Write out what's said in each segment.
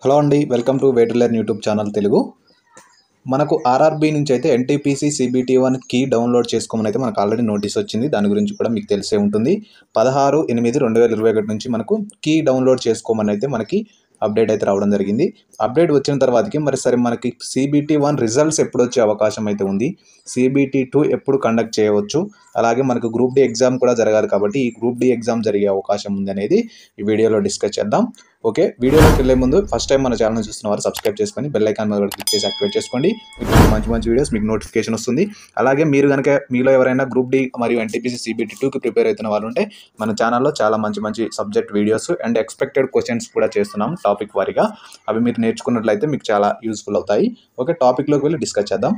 hello అండి welcome to వేటర్లర్ YouTube channel Telugu మనకు ఆర్ఆర్బీ నుంచి అయితే NTPC CBT one key download చేసుకోమని అయితే మనకు ఆల్రెడీ నోటీస్ వచ్చింది దాని గురించి కూడా మీకు తెలిసే ఉంటుంది పదహారు ఎనిమిది రెండు వేల ఇరవై ఒకటి నుంచి మనకు కీ డౌన్లోడ్ చేసుకోమని అయితే మనకి అప్డేట్ అయితే రావడం జరిగింది అప్డేట్ వచ్చిన తర్వాతకి మరి సరే మనకి సిబిటీ వన్ రిజల్ట్స్ ఎప్పుడు వచ్చే అవకాశం అయితే ఉంది సిబిటీ టూ ఎప్పుడు కండక్ట్ చేయవచ్చు అలాగే మనకు గ్రూప్ డి ఎగ్జామ్ కూడా జరగాలి కాబట్టి ఈ గ్రూప్ డి ఎగ్జామ్ జరిగే అవకాశం ఉంది అనేది ఈ వీడియోలో డిస్కస్ చేద్దాం ఓకే వీడియోలోకి వెళ్ళే ముందు ఫస్ట్ టైం మన ఛానల్ చూస్తున్న వారు సబ్స్క్రైబ్ చేసుకొని బెల్ ఐకాన్ మీద క్లిక్ చేసి యాక్టివేట్ చేసుకోండి ఇటువంటి మంచి మంచి వీడియోస్ మీకు నోటిఫికేషన్ వస్తుంది అలాగే మీరు కనుక మీలో ఎవరైనా గ్రూప్ డి మరియు ఎన్టీపీసీ సిబిటీ టూకి ప్రిపేర్ అవుతున్న వాళ్ళు ఉంటే మన ఛానల్లో చాలా మంచి మంచి subject videos and expected questions కూడా చేస్తున్నాం టాపిక్ వారీగా అవి మీరు నేర్చుకున్నట్లయితే మీకు చాలా యూస్ఫుల్ అవుతాయి ఓకే టాపిక్లోకి వెళ్ళి డిస్కస్ చేద్దాం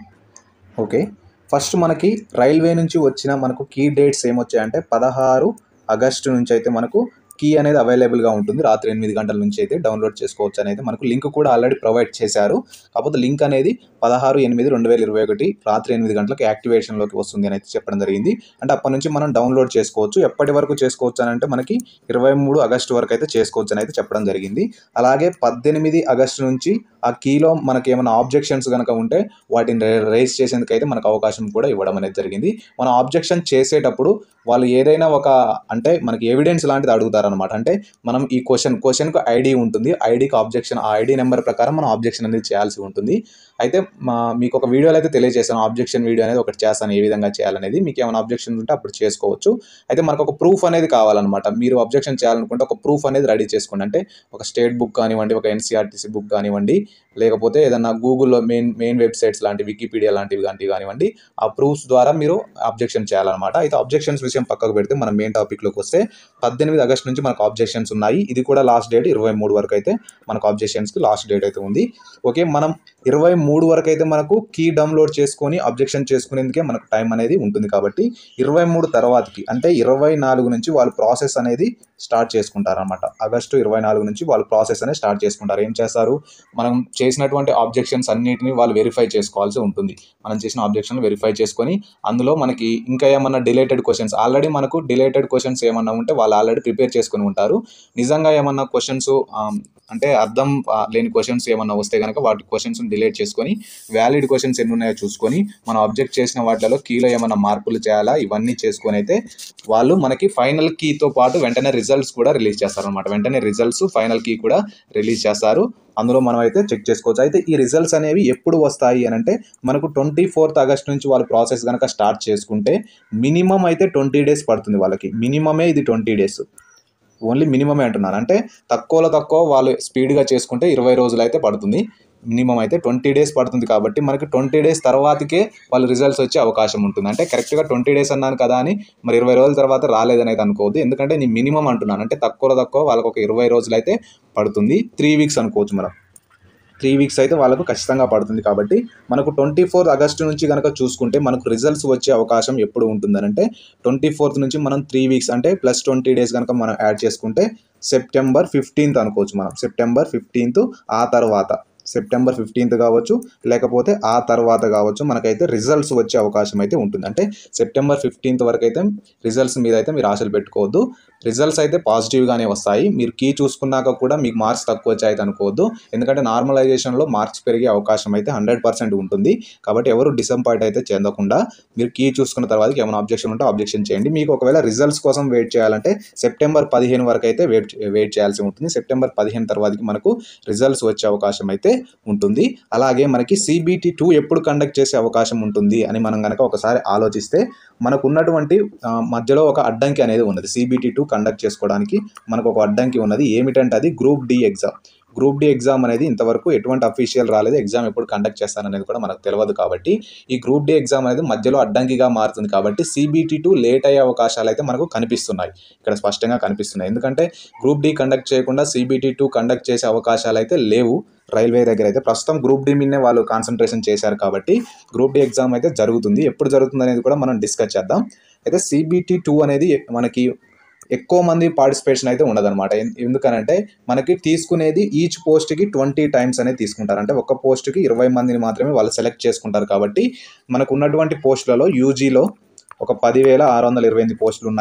ఓకే ఫస్ట్ మనకి రైల్వే నుంచి వచ్చిన మనకు కీ డేట్స్ ఏమొచ్చాయంటే పదహారు ఆగస్టు నుంచి అయితే మనకు కీ అనేది అవైలబుల్గా ఉంటుంది రాత్రి ఎనిమిది గంటల నుంచి అయితే డౌన్లోడ్ చేసుకోవచ్చు అనేది మనకు లింక్ కూడా ఆల్రెడీ ప్రొవైడ్ చేశారు కాకపోతే లింక్ అనేది పదహారు ఎనిమిది రెండు వేల ఇరవై ఒకటి రాత్రి ఎనిమిది గంటలకు యాక్టివేషన్లోకి వస్తుంది అని అయితే చెప్పడం జరిగింది అంటే అప్పటి నుంచి మనం డౌన్లోడ్ చేసుకోవచ్చు ఎప్పటి వరకు చేసుకోవచ్చు అని అంటే మనకి ఇరవై మూడు ఆగస్టు వరకు అయితే చేసుకోవచ్చు అని అయితే చెప్పడం జరిగింది అలాగే పద్దెనిమిది ఆగస్టు నుంచి ఆ కీలో మనకి ఏమైనా ఆబ్జెక్షన్స్ కనుక ఉంటే వాటిని రైజ్ చేసేందుకు అయితే మనకు అవకాశం కూడా ఇవ్వడం అనేది జరిగింది మనం ఆబ్జెక్షన్ చేసేటప్పుడు వాళ్ళు ఏదైనా ఒక అంటే మనకి ఎవిడెన్స్ లాంటిది అడుగుతారనమాట అంటే మనం ఈ క్వశ్చన్ క్వశ్చన్కు ఐడి ఉంటుంది ఐడికి ఆబ్జెక్షన్ ఆ ఐడి నెంబర్ ప్రకారం మనం ఆబ్జెక్షన్ అనేది చేయాల్సి ఉంటుంది అయితే మా మీకు ఒక వీడియోలో అయితే తెలియజేస్తాను ఆబ్జెక్షన్ వీడియో అనేది ఒకటి చేస్తాను ఏ విధంగా చేయాలనేది మీకు ఏమైనా ఆబ్జెక్షన్ ఉంటే అప్పుడు చేసుకోవచ్చు అయితే మనకు ఒక ప్రూఫ్ అనేది కావాలన్నమాట మీరు ఆబ్జెక్షన్ చేయాలనుకుంటే ఒక ప్రూఫ్ అనేది రెడీ చేసుకోండి అంటే ఒక స్టేట్ బుక్ కానివ్వండి ఒక ఎన్సీఆర్టీసీ బుక్ కానివ్వండి లేకపోతే ఏదన్నా గూగుల్లో మెయిన్ మెయిన్ వెబ్సైట్స్ లాంటి వికీపీడియా లాంటివి లాంటివి కానివ్వండి ఆ ప్రూఫ్స్ ద్వారా మీరు ఆబ్జెక్షన్ చేయాలన్నమాట అయితే ఆబ్జెక్షన్స్ విషయం పక్కకు పెడితే మనం మెయిన్ టాపిక్లోకి వస్తే పద్దెనిమిది ఆగస్ట్ నుంచి మనకు ఆబ్జెక్షన్స్ ఉన్నాయి ఇది కూడా లాస్ట్ డేట్ ఇరవై మూడు వరకు అయితే మనకు ఆబ్జెక్షన్స్కి లాస్ట్ డేట్ అయితే ఉంది ఓకే మనం ఇరవై మూడు వరకు అయితే మనకు కీ డౌన్లోడ్ చేసుకొని అబ్జెక్షన్ చేసుకునేందుకే మనకు టైం అనేది ఉంటుంది కాబట్టి ఇరవై మూడు తర్వాతకి అంటే ఇరవై నాలుగు నుంచి వాళ్ళు ప్రాసెస్ అనేది స్టార్ట్ చేసుకుంటారు అనమాట ఆగస్టు ఇరవై నాలుగు నుంచి వాళ్ళు ప్రాసెస్ అనేది స్టార్ట్ చేసుకుంటారు ఏం చేస్తారు మనం చేసినటువంటి ఆబ్జెక్షన్స్ అన్నిటిని వాళ్ళు వెరిఫై చేసుకోవాల్సి ఉంటుంది మనం చేసిన ఆబ్జెక్షన్ వెరిఫై చేసుకొని అందులో మనకి ఇంకా ఏమన్నా డిలేటెడ్ క్వశ్చన్స్ ఆల్రెడీ మనకు డిలేటెడ్ క్వశ్చన్స్ ఏమన్నా ఉంటే వాళ్ళు ఆల్రెడీ ప్రిపేర్ చేసుకొని ఉంటారు నిజంగా ఏమన్నా క్వశ్చన్స్ అంటే అర్థం ఆ, లేని క్వశ్చన్స్ ఏమన్నా వస్తే కనుక వాటి క్వశ్చన్స్ డిలీట్ చేసుకొని వ్యాలిడ్ క్వశ్చన్స్ ఎన్ని ఉన్నాయో చూసుకొని మనం అబ్జెక్ట్ చేసిన వాటిలో కీలో ఏమైనా మార్పులు చేయాలా ఇవన్నీ చేసుకొని అయితే వాళ్ళు మనకి ఫైనల్ కీతో పాటు వెంటనే రిజల్ట్స్ కూడా రిలీజ్ చేస్తారనమాట వెంటనే రిజల్ట్స్ ఫైనల్ కీ కూడా రిలీజ్ చేస్తారు అందులో మనం అయితే చెక్ చేసుకోవచ్చు అయితే ఈ రిజల్ట్స్ అనేవి ఎప్పుడు వస్తాయి అని అంటే మనకు ట్వంటీ ఫోర్త్ ఆగస్ట్ నుంచి వాళ్ళు ప్రాసెస్ కనుక స్టార్ట్ చేసుకుంటే మినిమం అయితే ట్వంటీ డేస్ పడుతుంది వాళ్ళకి మినిమమే ఇది ట్వంటీ డేస్ ఓన్లీ మినిమమే అంటున్నారు అంటే తక్కువలో తక్కువ వాళ్ళు స్పీడ్గా చేసుకుంటే ఇరవై రోజులు అయితే పడుతుంది మినిమం అయితే ట్వంటీ డేస్ పడుతుంది కాబట్టి మనకి ట్వంటీ డేస్ తర్వాతకే వాళ్ళు రిజల్ట్స్ వచ్చే అవకాశం ఉంటుంది అంటే కరెక్ట్గా ట్వంటీ డేస్ అన్నాను కదా అని మరి ఇరవై రోజుల తర్వాత రాలేదని అయితే అనుకోవద్దు ఎందుకంటే నేను మినిమం అంటున్నాను అంటే తక్కువలో తక్కువ వాళ్ళకి ఒక ఇరవై రోజులు అయితే పడుతుంది త్రీ వీక్స్ అనుకోవచ్చు మనం త్రీ వీక్స్ అయితే వాళ్ళకు ఖచ్చితంగా పడుతుంది కాబట్టి మనకు ట్వంటీ ఫోర్త్ ఆగస్టు నుంచి కనుక చూసుకుంటే మనకు రిజల్ట్స్ వచ్చే అవకాశం ఎప్పుడు ఉంటుందనంటే ట్వంటీ ఫోర్త్ నుంచి మనం త్రీ వీక్స్ అంటే ప్లస్ ట్వంటీ డేస్ కనుక మనం యాడ్ చేసుకుంటే సెప్టెంబర్ ఫిఫ్టీన్త్ అనుకోవచ్చు మనం సెప్టెంబర్ ఫిఫ్టీన్త్ ఆ తర్వాత సెప్టెంబర్ ఫిఫ్టీన్త్ కావచ్చు లేకపోతే ఆ తర్వాత కావచ్చు మనకైతే రిజల్ట్స్ వచ్చే అవకాశం అయితే ఉంటుంది అంటే సెప్టెంబర్ ఫిఫ్టీన్త్ వరకు అయితే రిజల్ట్స్ మీద అయితే మీరు ఆశలు పెట్టుకోవద్దు రిజల్ట్స్ అయితే పాజిటివ్గానే వస్తాయి మీరు కీ చూసుకున్నాక కూడా మీకు మార్క్స్ తక్కువ వచ్చాయి అయితే అనుకోవద్దు ఎందుకంటే నార్మలైజేషన్లో మార్క్స్ పెరిగే అవకాశం అయితే హండ్రెడ్ పర్సెంట్ ఉంటుంది కాబట్టి ఎవరు డిసప్పాయింట్ అయితే చెందకుండా మీరు కీ చూసుకున్న తర్వాత ఏమైనా అబ్జెక్షన్ ఉంటే అబ్జెక్షన్ చేయండి మీకు ఒకవేళ రిజల్ట్స్ కోసం వెయిట్ చేయాలంటే సెప్టెంబర్ పదిహేను వరకు అయితే వెయిట్ వెయిట్ చేయాల్సి ఉంటుంది సెప్టెంబర్ పదిహేను తర్వాతకి మనకు రిజల్ట్స్ వచ్చే అవకాశం అయితే ఉంటుంది అలాగే మనకి సిబిటి టూ ఎప్పుడు కండక్ట్ చేసే అవకాశం ఉంటుంది అని మనం కనుక ఒకసారి ఆలోచిస్తే మనకు ఉన్నటువంటి ఆ, మధ్యలో ఒక అడ్డంకి అనేది ఉన్నది సిబిటి టూ కండక్ట్ చేసుకోవడానికి మనకు ఒక అడ్డంకి ఉన్నది ఏమిటంటే అది group D exam group D exam అనేది ఇంతవరకు ఎటువంటి అఫీషియల్ రాలేదు ఎగ్జామ్ ఎప్పుడు కండక్ట్ చేస్తారనేది కూడా మనకు తెలియదు కాబట్టి ఈ గ్రూప్ డి ఎగ్జామ్ అనేది మధ్యలో అడ్డంకిగా మారుతుంది కాబట్టి సిబిటి టూ లేట్ అయ్యే అవకాశాలు అయితే మనకు కనిపిస్తున్నాయి ఇక్కడ స్పష్టంగా కనిపిస్తున్నాయి ఎందుకంటే గ్రూప్ డి కండక్ట్ చేయకుండా సిబిటి టూ కండక్ట్ చేసే అవకాశాలు అయితే లేవు రైల్వే దగ్గర అయితే ప్రస్తుతం గ్రూప్ డి మీదనే వాళ్ళు కాన్సన్ట్రేషన్ చేశారు కాబట్టి గ్రూప్ డి ఎగ్జామ్ అయితే జరుగుతుంది ఎప్పుడు జరుగుతుంది అనేది కూడా మనం డిస్కస్ చేద్దాం అయితే సిబిటి టూ అనేది మనకి ఎక్కువ మంది పార్టిసిపేషన్ అయితే ఉండదన్నమాట ఎన్- ఎందుకనంటే మనకి తీసుకునేది ఈచ్ పోస్ట్కి ట్వంటీ టైమ్స్ అనేది తీసుకుంటారు అంటే ఒక పోస్ట్కి ఇరవై మందిని మాత్రమే వాళ్ళు సెలెక్ట్ చేసుకుంటారు కాబట్టి మనకు ఉన్నటువంటి పోస్టులలో యూజీలో ఒక పదివేల ఆరు వందల ఇరవై ఎనిమిది పోస్టులు ఉన్నాయి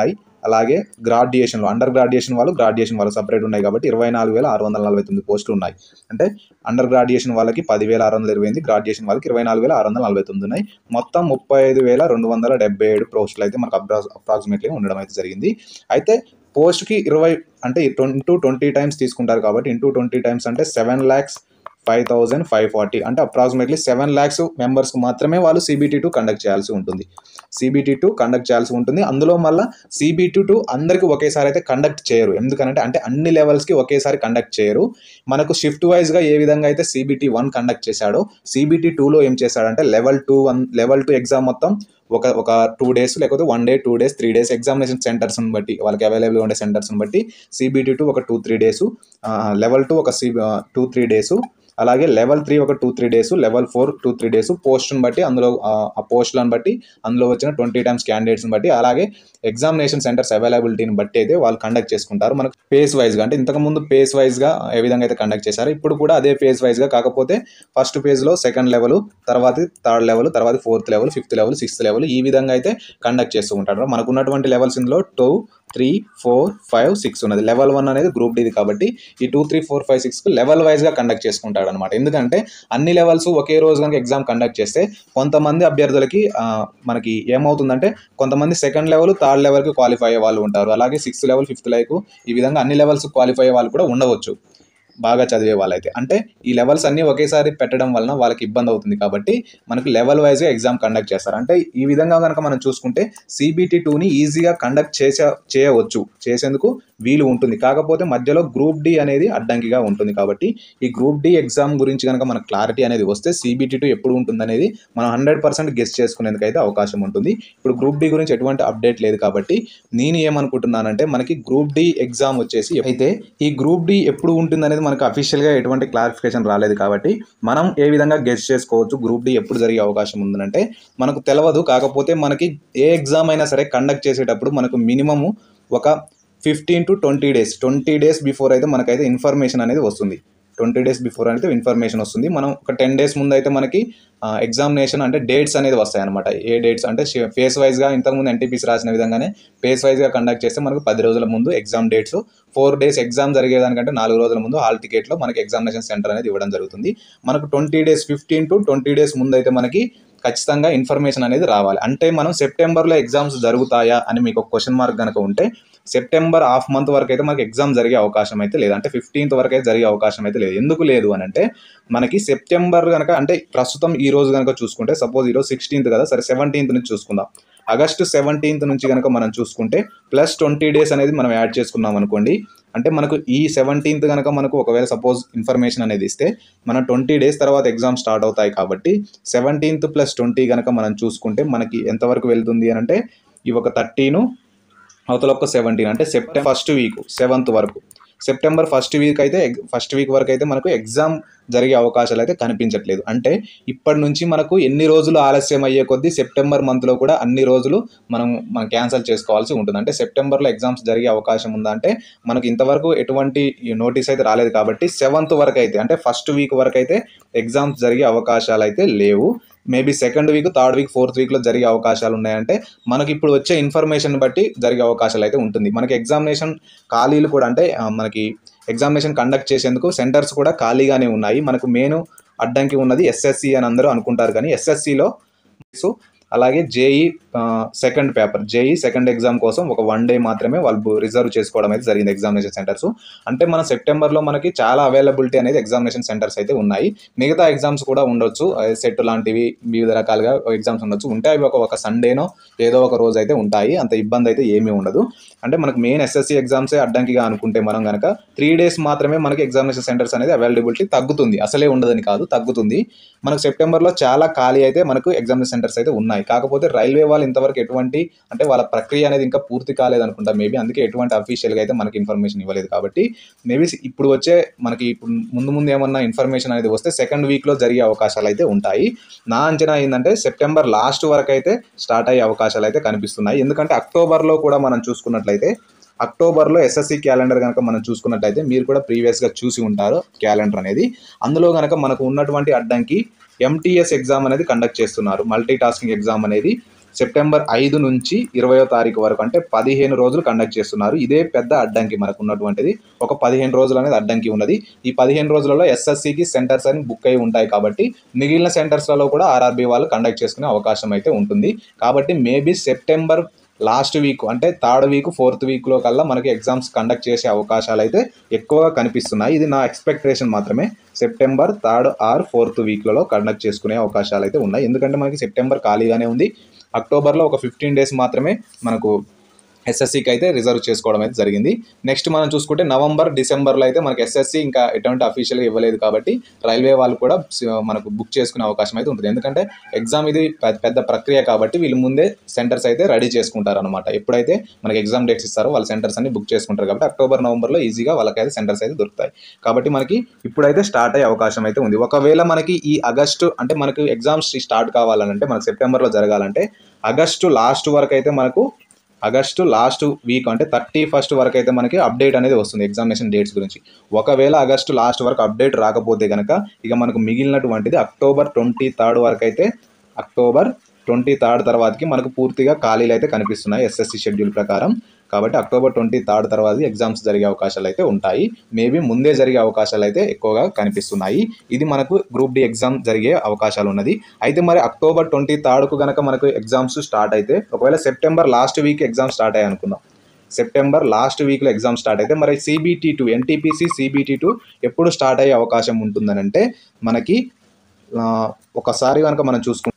అలాగే గ్రాడ్యుయేషన్లో అండర్ గ్రాడ్యుయేషన్ వాళ్ళు గ్రాడ్యుయేషన్ వాళ్ళు సపరేట్ ఉన్నాయి కాబట్టి ఇరవై నాలుగు వేల ఆరు వందల నలభై తొమ్మిది పోస్టులు ఉన్నాయి అంటే అండర్ గ్రాడ్యుయేషన్ వాళ్ళకి పదివేల ఆరు వందల ఇరవై ఎనిమిది గ్రాడ్యుయేషన్ వాళ్ళకి ఇరవై నాలుగు వేల ఆరు వందల నలభై తొమ్మిది ఉన్నాయి మొత్తం ముప్పై ఐదు వేల రెండు వందల డెబ్బై ఏడు పోస్టులు అయితే మనకు అప్రా అప్రాక్సిమేట్లీ ఉండడం అయితే జరిగింది అయితే పోస్ట్కి ఇరవై అంటే ఇంటూ ట్వంటీ టైమ్స్ తీసుకుంటారు కాబట్టి ఇంటూ ట్వంటీ టైమ్స్ అంటే seven lakhs five thousand five forty అంటే అప్రాక్సిమేట్లీ సెవెన్ ల్యాక్స్ మెంబర్స్కి మాత్రమే వాళ్ళు సిబిటీ టూ కండక్ట్ చేయాల్సి ఉంటుంది సిబిటీ టూ కండక్ట్ చేయాల్సి ఉంటుంది అందులో మళ్ళీ సిబిటీ టూ అందరికీ ఒకేసారి అయితే కండక్ట్ చేయరు ఎందుకంటే అంటే అన్ని లెవెల్స్కి ఒకేసారి కండక్ట్ చేయరు మనకు షిఫ్ట్ వైజ్గా ఏ విధంగా అయితే సిబిటీ వన్ కండక్ట్ చేశాడో సిబిటీ టూలో ఏం చేశాడంటే level two one level two exam మొత్తం ఒక ఒక టూ డేస్ లేకపోతే one day two days three days examination సెంటర్స్ని బట్టి వాళ్ళకి అవైలబుల్గా ఉండే సెంటర్స్ని బట్టి సిబిటీ టూ ఒక two three days level two ఒక సి టూ త్రీ డేస్ అలాగే లెవెల్ త్రీ ఒక two three days level four two three days పోస్ట్ని బట్టి అందులో ఆ, ఆ పోస్టులను బట్టి అందులో వచ్చిన ట్వంటీ టైమ్స్ క్యాండిడేట్స్ని బట్టి అలాగే ఎగ్జామినేషన్ సెంటర్స్ అవైలబిలిటీని బట్టి అయితే వాళ్ళు కండక్ట్ చేసుకుంటారు మనకు ఫేస్ వైజ్గా అంటే ఇంతకుముందు ఫేస్ వైజ్గా ఏ విధంగా అయితే కండక్ట్ చేశారు ఇప్పుడు కూడా అదే ఫేజ్ వైజ్గా కాకపోతే ఫస్ట్ ఫేజ్లో సెకండ్ లెవెల్ తర్వాత థర్డ్ లెవెల్ తర్వాత fourth level fifth level sixth level ఈ విధంగా అయితే కండక్ట్ చేస్తూ ఉంటారు మనకు ఉన్నటువంటి లెవెల్స్ ఇందులో two three four five six ఉన్నది లెవెల్ వన్ అనేది గ్రూప్ డిది కాబట్టి ఈ two three four five six level వైజ్గా కండక్ట్ చేసుకుంటాడు అనమాట ఎందుకంటే అన్ని లెవెల్స్ ఒకే రోజు కనుక ఎగ్జామ్ కండక్ట్ చేస్తే కొంతమంది అభ్యర్థులకి ఆ, మనకి ఏమవుతుందంటే కొంతమంది సెకండ్ లెవెల్ థర్డ్ లెవెల్కి క్వాలిఫై అయ్యే వాళ్ళు ఉంటారు అలాగే సిక్స్త్ లెవెల్ ఫిఫ్త్ లెవెల్ ఈ విధంగా అన్ని లెవెల్స్ క్వాలిఫై అయ్యే వాళ్ళు కూడా ఉండవచ్చు బాగా చదివే వాళ్ళైతే అంటే ఈ లెవెల్స్ అన్నీ ఒకేసారి పెట్టడం వలన వాళ్ళకి ఇబ్బంది అవుతుంది కాబట్టి మనకు లెవెల్ వైజ్గా ఎగ్జామ్ కండక్ట్ చేస్తారు అంటే ఈ విధంగా కనుక మనం చూసుకుంటే సిబిటీ టూని ఈజీగా కండక్ట్ చేసే చేయవచ్చు చేసేందుకు వీలు ఉంటుంది కాకపోతే మధ్యలో గ్రూప్ డి అనేది అడ్డంకిగా ఉంటుంది కాబట్టి ఈ గ్రూప్ డి ఎగ్జామ్ గురించి కనుక మనకు క్లారిటీ అనేది వస్తే సిబిటీ టూ ఎప్పుడు ఉంటుంది అనేది మనం హండ్రెడ్ పర్సెంట్ గెస్ చేసుకునేందుకు అయితే అవకాశం ఉంటుంది ఇప్పుడు గ్రూప్ డి గురించి ఎటువంటి అప్డేట్ లేదు కాబట్టి నేను ఏమనుకుంటున్నానంటే మనకి గ్రూప్ డి ఎగ్జామ్ వచ్చేసి అయితే ఈ గ్రూప్ డి ఎప్పుడు ఉంటుంది అనేది మనకు అఫీషియల్గా ఎటువంటి క్లారిఫికేషన్ రాలేదు కాబట్టి మనం ఏ విధంగా గెస్ చేసుకోవచ్చు గ్రూప్ డి ఎప్పుడు జరిగే అవకాశం ఉందంటే మనకు తెలియదు కాకపోతే మనకి ఏ ఎగ్జామ్ అయినా సరే కండక్ట్ చేసేటప్పుడు మనకు మినిమము ఒక fifteen to twenty days twenty days before అయితే మనకైతే ఇన్ఫర్మేషన్ అనేది వస్తుంది ట్వంటీ డేస్ బిఫోర్ అయితే ఇన్ఫర్మేషన్ వస్తుంది మనం ఒక టెన్ డేస్ ముందు అయితే మనకి ఎగ్జామినేషన్ అంటే డేట్స్ అనేది వస్తాయి అనమాట ఏ డేట్స్ అంటే ఫేస్ వైజ్గా ఇంతకుముందు ఎన్టీపీసీ రాసిన విధంగానే ఫేస్ వైజ్గా కండక్ట్ చేస్తే మనకు పది రోజుల ముందు exam dates four days exam జరిగేదానికంటే నాలుగు రోజుల ముందు హాల్ టికెట్లో మనకి ఎగ్జామినేషన్ సెంటర్ అనేది ఇవ్వడం జరుగుతుంది మనకు twenty days fifteen to twenty days ముందు అయితే మనకి ఖచ్చితంగా ఇన్ఫర్మేషన్ అనేది రావాలి అంటే మనం సెప్టెంబర్లో ఎగ్జామ్స్ జరుగుతాయా అని మీకు ఒక క్వశ్చన్ మార్క్ కనుక ఉంటే సెప్టెంబర్ హాఫ్ మంత్ వరకు అయితే మనకి ఎగ్జామ్ జరిగే అవకాశం అయితే లేదు అంటే ఫిఫ్టీన్త్ వరకు అయితే జరిగే అవకాశం అయితే లేదు ఎందుకు లేదు అని అంటే మనకి సెప్టెంబర్ కనుక అంటే ప్రస్తుతం ఈ రోజు కనుక చూసుకుంటే సపోజ్ ఈరోజు సిక్స్టీన్త్ కదా సరే సెవెంటీన్త్ నుంచి చూసుకుందాం ఆగస్టు సెవెంటీన్త్ నుంచి కనుక మనం చూసుకుంటే ప్లస్ ట్వంటీ డేస్ అనేది మనం యాడ్ చేసుకున్నాం అనుకోండి అంటే మనకు ఈ సెవెంటీన్త్ కనుక మనకు ఒకవేళ సపోజ్ ఇన్ఫర్మేషన్ అనేది ఇస్తే మన ట్వంటీ డేస్ తర్వాత ఎగ్జామ్ స్టార్ట్ అవుతాయి కాబట్టి సెవెంటీన్త్ ప్లస్ ట్వంటీ కనుక మనం చూసుకుంటే మనకి ఎంతవరకు వెళ్తుంది అని అంటే ఈ ఒక థర్టీను అవతల ఒక సెవెంటీన్ అంటే సెప్టెంబర్ ఫస్ట్ వీక్ సెవెంత్ వరకు సెప్టెంబర్ ఫస్ట్ వీక్ అయితే ఫస్ట్ వీక్ వరకు అయితే మనకు ఎగ్జామ్ జరిగే అవకాశాలు అయితే కనిపించట్లేదు అంటే ఇప్పటి నుంచి మనకు ఎన్ని రోజులు ఆలస్యం అయ్యే కొద్దీ సెప్టెంబర్ మంత్లో కూడా అన్ని రోజులు మనం మనం క్యాన్సిల్ చేసుకోవాల్సి ఉంటుంది అంటే సెప్టెంబర్లో ఎగ్జామ్స్ జరిగే అవకాశం ఉందా అంటే మనకు ఇంతవరకు ఎటువంటి నోటీస్ అయితే రాలేదు కాబట్టి సెవెంత్ వరకు అయితే అంటే ఫస్ట్ వీక్ వరకు అయితే ఎగ్జామ్స్ జరిగే అవకాశాలు అయితే లేవు maybe second week third week fourth వీక్లో జరిగే అవకాశాలు ఉన్నాయంటే మనకి ఇప్పుడు వచ్చే ఇన్ఫర్మేషన్ బట్టి జరిగే అవకాశాలు అయితే ఉంటుంది మనకి ఎగ్జామినేషన్ ఖాళీలు కూడా అంటే ఆ, మనకి ఎగ్జామినేషన్ కండక్ట్ చేసేందుకు సెంటర్స్ కూడా ఖాళీగానే ఉన్నాయి మనకు మెయిన్ అడ్డంకి ఉన్నది ఎస్ఎస్సి అని అందరూ అనుకుంటారు కానీ ఎస్ఎస్సిలో సో అలాగే JE second paper JE second exam కోసం ఒక వన్ డే మాత్రమే వాళ్ళు రిజర్వ్ చేసుకోవడం అయితే జరిగింది ఎగ్జామినేషన్ సెంటర్స్ అంటే మన సెప్టెంబర్లో మనకి చాలా అవైలబిలిటీ అనేది ఎగ్జామినేషన్ సెంటర్స్ అయితే ఉన్నాయి మిగతా ఎగ్జామ్స్ కూడా ఉండొచ్చు సెట్ లాంటివి వివిధ రకాలుగా ఎగ్జామ్స్ ఉండొచ్చు ఉంటాయి అవి ఒక ఒక సండేనో ఏదో ఒక రోజు అయితే ఉంటాయి అంత ఇబ్బంది అయితే ఏమీ ఉండదు అంటే మనకు మెయిన్ ఎస్ఎస్సి ఎగ్జామ్సే అడ్డంకిగా అనుకుంటే మనం కనుక త్రీ డేస్ మాత్రమే మనకి ఎగ్జామినేషన్ సెంటర్స్ అనేది అవైలబిలిటీ తగ్గుతుంది అసలే ఉండదని కాదు తగ్గుతుంది మనకు సెప్టెంబర్లో చాలా ఖాళీ అయితే మనకు ఎగ్జామినేషన్ సెంటర్స్ అయితే ఉన్నాయి కాకపోతే రైల్వే వాళ్ళు ఇంతవరకు ఎటువంటి అంటే వాళ్ళ ప్రక్రియ అనేది ఇంకా పూర్తి కాలేదు అనుకుంటా మేబీ అందుకే ఎటువంటి అఫీషియల్గా అయితే మనకి ఇన్ఫర్మేషన్ ఇవ్వలేదు కాబట్టి మేబీ ఇప్పుడు వచ్చే మనకి ఇప్పుడు ముందు ముందు ఏమన్నా ఇన్ఫర్మేషన్ అనేది వస్తే సెకండ్ వీక్లో జరిగే అవకాశాలు అయితే ఉంటాయి నా అంచనా ఏంటంటే సెప్టెంబర్ లాస్ట్ వరకు అయితే స్టార్ట్ అయ్యే అవకాశాలు అయితే కనిపిస్తున్నాయి ఎందుకంటే అక్టోబర్లో కూడా మనం చూసుకున్నట్లయితే అక్టోబర్లో ఎస్ఎస్సి క్యాలెండర్ కనుక మనం చూసుకున్నట్లయితే మీరు కూడా ప్రీవియస్గా చూసి ఉంటారు క్యాలెండర్ అనేది అందులో కనుక మనకు ఉన్నటువంటి అడ్డంకి ఎంటీఎస్ ఎగ్జామ్ అనేది కండక్ట్ చేస్తున్నారు మల్టీ టాస్కింగ్ ఎగ్జామ్ అనేది సెప్టెంబర్ ఐదు నుంచి ఇరవయో తారీఖు వరకు అంటే పదిహేను రోజులు కండక్ట్ చేస్తున్నారు ఇదే పెద్ద అడ్డంకి మనకు ఉన్నటువంటిది ఒక పదిహేను రోజులు అనేది అడ్డంకి ఉన్నది ఈ పదిహేను రోజులలో ఎస్ఎస్సికి సెంటర్స్ అని బుక్ అయి ఉంటాయి కాబట్టి మిగిలిన సెంటర్స్లలో కూడా ఆర్ఆర్బీ వాళ్ళు కండక్ట్ చేసుకునే అవకాశం అయితే ఉంటుంది కాబట్టి మేబీ సెప్టెంబర్ లాస్ట్ వీక్ అంటే థర్డ్ వీక్ ఫోర్త్ వీక్లో కల్లా మనకి ఎగ్జామ్స్ కండక్ట్ చేసే అవకాశాలు అయితే ఎక్కువగా కనిపిస్తున్నాయి ఇది నా ఎక్స్పెక్టేషన్ మాత్రమే సెప్టెంబర్ థర్డ్ ఆర్ ఫోర్త్ వీక్లలో కండక్ట్ చేసుకునే అవకాశాలు అయితే ఉన్నాయి ఎందుకంటే మనకి సెప్టెంబర్ ఖాళీగానే ఉంది అక్టోబర్లో ఒక ఫిఫ్టీన్ డేస్ మాత్రమే మనకు ఎస్ఎస్సికి అయితే రిజర్వ్ చేసుకోవడం అయితే జరిగింది నెక్స్ట్ మనం చూసుకుంటే నవంబర్ డిసెంబర్లో అయితే మనకి ఎస్ఎస్సి ఇంకా ఎటువంటి అఫీషియల్గా ఇవ్వలేదు కాబట్టి రైల్వే వాళ్ళు కూడా స- మనకు బుక్ చేసుకునే అవకాశం అయితే ఉంటుంది ఎందుకంటే ఎగ్జామ్ ఇది పెద్ద పెద్ద ప్రక్రియ కాబట్టి వీళ్ళు ముందే సెంటర్స్ అయితే రెడీ చేసుకుంటారు అనమాట ఎప్పుడైతే మనకి ఎగ్జామ్ డేట్స్ ఇస్తారో వాళ్ళ సెంటర్స్ అన్ని బుక్ చేసుకుంటారు కాబట్టి అక్టోబర్ నవంబర్లో ఈజీగా వాళ్ళకైతే సెంటర్స్ అయితే దొరుకుతాయి కాబట్టి మనకి ఇప్పుడైతే స్టార్ట్ అయ్యే అవకాశం అయితే ఉంది ఒకవేళ మనకి ఈ ఆగస్టు అంటే మనకి ఎగ్జామ్స్ స్టార్ట్ కావాలంటే మనకి సెప్టెంబర్లో జరగాలంటే ఆగస్టు లాస్ట్ వరకు అయితే మనకు ఆగస్టు లాస్ట్ వీక్ అంటే థర్టీ ఫస్ట్ వరకు అయితే మనకి అప్డేట్ అనేది వస్తుంది ఎగ్జామినేషన్ డేట్స్ గురించి ఒకవేళ ఆగస్టు లాస్ట్ వరకు అప్డేట్ రాకపోతే కనుక ఇక మనకు మిగిలినటువంటిది అక్టోబర్ ట్వంటీ థర్డ్ వరకు అయితే అక్టోబర్ ట్వంటీ థర్డ్ తర్వాతకి మనకు పూర్తిగా ఖాళీలు అయితే కనిపిస్తున్నాయి ఎస్ఎస్సి షెడ్యూల్ ప్రకారం కాబట్టి అక్టోబర్ ట్వంటీ థర్డ్ తర్వాత ఎగ్జామ్స్ జరిగే అవకాశాలు అయితే ఉంటాయి మేబీ ముందే జరిగే అవకాశాలు అయితే ఎక్కువగా కనిపిస్తున్నాయి ఇది మనకు గ్రూప్ డి ఎగ్జామ్ జరిగే అవకాశాలు ఉన్నది అయితే మరి అక్టోబర్ ట్వంటీ థర్డ్కు కనుక మనకు ఎగ్జామ్స్ స్టార్ట్ అయితే ఒకవేళ September last week exam start అయ్యాయి అనుకుందాం సెప్టెంబర్ లాస్ట్ వీక్లో ఎగ్జామ్ స్టార్ట్ అయితే మరి CBT two NTPC CBT two ఎప్పుడు స్టార్ట్ అయ్యే అవకాశం ఉంటుందని అంటే మనకి ఆ, ఒకసారి కనుక మనం చూసుకుంటే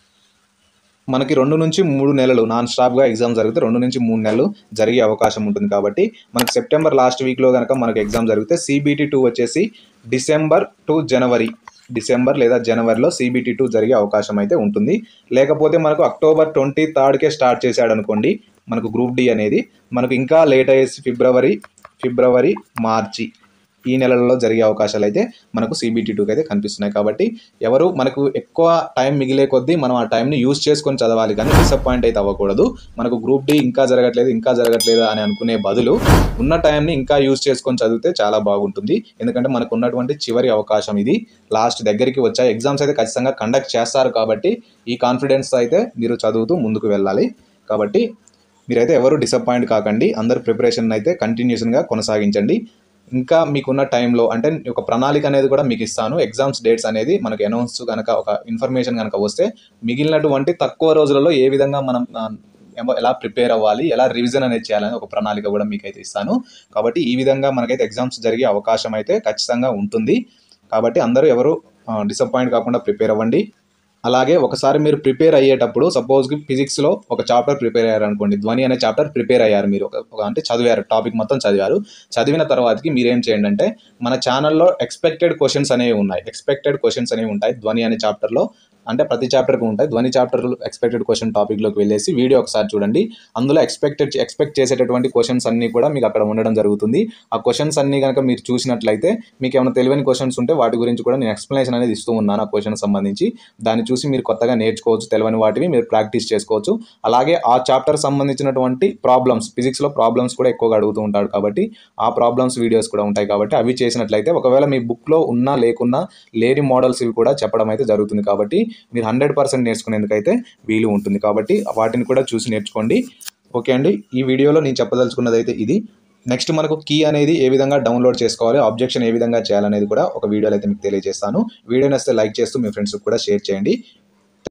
మనకి రెండు నుంచి మూడు నెలలు నాన్ స్టాప్గా ఎగ్జామ్ జరిగితే రెండు నుంచి మూడు నెలలు జరిగే అవకాశం ఉంటుంది కాబట్టి మనకి సెప్టెంబర్ లాస్ట్ వీక్లో కనుక మనకి ఎగ్జామ్ జరిగితే సిబిటీ టూ వచ్చేసి డిసెంబర్ టు జనవరి డిసెంబర్ లేదా జనవరిలో సిబిటీ టూ జరిగే అవకాశం అయితే ఉంటుంది లేకపోతే మనకు అక్టోబర్ ట్వంటీ థర్డ్కే స్టార్ట్ చేశాడు అనుకోండి మనకు గ్రూప్ డి అనేది మనకు ఇంకా లేట్ అయ్యేసి ఫిబ్రవరి ఫిబ్రవరి మార్చి ఈ నెలలలో జరిగే అవకాశాలు అయితే మనకు సిబిటీ టూకి అయితే కనిపిస్తున్నాయి కాబట్టి ఎవరు మనకు ఎక్కువ టైం మిగిలే కొద్దీ మనం ఆ టైంని యూజ్ చేసుకొని చదవాలి కానీ డిసప్పాయింట్ అయితే అవ్వకూడదు మనకు గ్రూప్ డి ఇంకా జరగట్లేదు ఇంకా జరగట్లేదు అని అనుకునే బదులు ఉన్న టైంని ఇంకా యూజ్ చేసుకొని చదివితే చాలా బాగుంటుంది ఎందుకంటే మనకు ఉన్నటువంటి చివరి అవకాశం ఇది లాస్ట్ దగ్గరికి వచ్చాయి ఎగ్జామ్స్ అయితే ఖచ్చితంగా కండక్ట్ చేస్తారు కాబట్టి ఈ కాన్ఫిడెన్స్ అయితే మీరు చదువుతూ ముందుకు వెళ్ళాలి కాబట్టి మీరైతే ఎవరు డిసప్పాయింట్ కాకండి అందరు ప్రిపరేషన్ అయితే కంటిన్యూషన్గా కొనసాగించండి ఇంకా మీకున్న టైంలో అంటే ఒక ప్రణాళిక అనేది కూడా మీకు ఇస్తాను ఎగ్జామ్స్ డేట్స్ అనేది మనకు అనౌన్స్ కనుక ఒక ఇన్ఫర్మేషన్ కనుక వస్తే మిగిలినటువంటి తక్కువ రోజులలో ఏ విధంగా మనం ఆ, ఏమో ఎలా ప్రిపేర్ అవ్వాలి ఎలా రివిజన్ అనేది చేయాలని ఒక ప్రణాళిక కూడా మీకైతే ఇస్తాను కాబట్టి ఈ విధంగా మనకైతే ఎగ్జామ్స్ జరిగే అవకాశం అయితే ఖచ్చితంగా ఉంటుంది కాబట్టి అందరూ ఎవరు డిసప్పాయింట్ కాకుండా ప్రిపేర్ అవ్వండి అలాగే ఒకసారి మీరు ప్రిపేర్ అయ్యేటప్పుడు సపోజ్కి ఫిజిక్స్లో ఒక చాప్టర్ ప్రిపేర్ అయ్యారు అనుకోండి ధ్వని అనే చాప్టర్ ప్రిపేర్ అయ్యారు మీరు ఒక ఒక- అంటే చదివారు టాపిక్ మొత్తం చదివారు చదివిన తర్వాతకి మీరేం చేయండి అంటే మన ఛానల్లో ఎక్స్పెక్టెడ్ క్వశ్చన్స్ అనేవి ఉన్నాయి ఎక్స్పెక్టెడ్ క్వశ్చన్స్ అనేవి ఉంటాయి ధ్వని అనే చాప్టర్లో అంటే ప్రతి చాప్టర్కి ఉంటాయి ధ్వని చాప్టర్ ఎక్స్పెక్టెడ్ క్వశ్చన్ టాపిక్లోకి వెళ్ళేసి వీడియో ఒకసారి చూడండి అందులో ఎక్స్పెక్టెడ్ ఎక్స్పెక్ట్ చేసేటటువంటి క్వశ్చన్స్ అన్నీ కూడా మీకు అక్కడ ఉండడం జరుగుతుంది ఆ క్వశ్చన్స్ అన్నీ కనుక మీరు చూసినట్లయితే మీకు ఏమైనా తెలియని క్వశ్చన్స్ ఉంటే వాటి గురించి కూడా నేను ఎక్స్ప్లెనేషన్ అనేది ఇస్తూ ఉన్నాను ఆ క్వశ్చన్ సంబంధించి దాన్ని చూసి మీరు కొత్తగా నేర్చుకోవచ్చు తెలియని వాటివి మీరు ప్రాక్టీస్ చేసుకోవచ్చు అలాగే ఆ చాప్టర్ సంబంధించినటువంటి ప్రాబ్లమ్స్ ఫిజిక్స్లో ప్రాబ్లమ్స్ కూడా ఎక్కువగా అడుగుతూ ఉంటాడు కాబట్టి ఆ ప్రాబ్లమ్స్ వీడియోస్ కూడా ఉంటాయి కాబట్టి అవి చేసినట్లయితే ఒకవేళ మీ బుక్లో ఉన్నా లేకున్నా లేని మోడల్స్ ఇవి కూడా చెప్పడం అయితే జరుగుతుంది కాబట్టి మీరు హండ్రెడ్ పర్సెంట్ నేర్చుకునేందుకైతే వీలు ఉంటుంది కాబట్టి వాటిని కూడా చూసి నేర్చుకోండి ఓకే అండి ఈ వీడియోలో నేను చెప్పదలుచుకున్నది అయితే ఇది నెక్స్ట్ మనకు కీ అనేది ఏ విధంగా డౌన్లోడ్ చేసుకోవాలి ఆబ్జెక్షన్ ఏ విధంగా చేయాలనేది కూడా ఒక వీడియోలో అయితే మీకు తెలియజేస్తాను వీడియో నచ్చితే లైక్ చేస్తూ మీ ఫ్రెండ్స్కి కూడా షేర్ చేయండి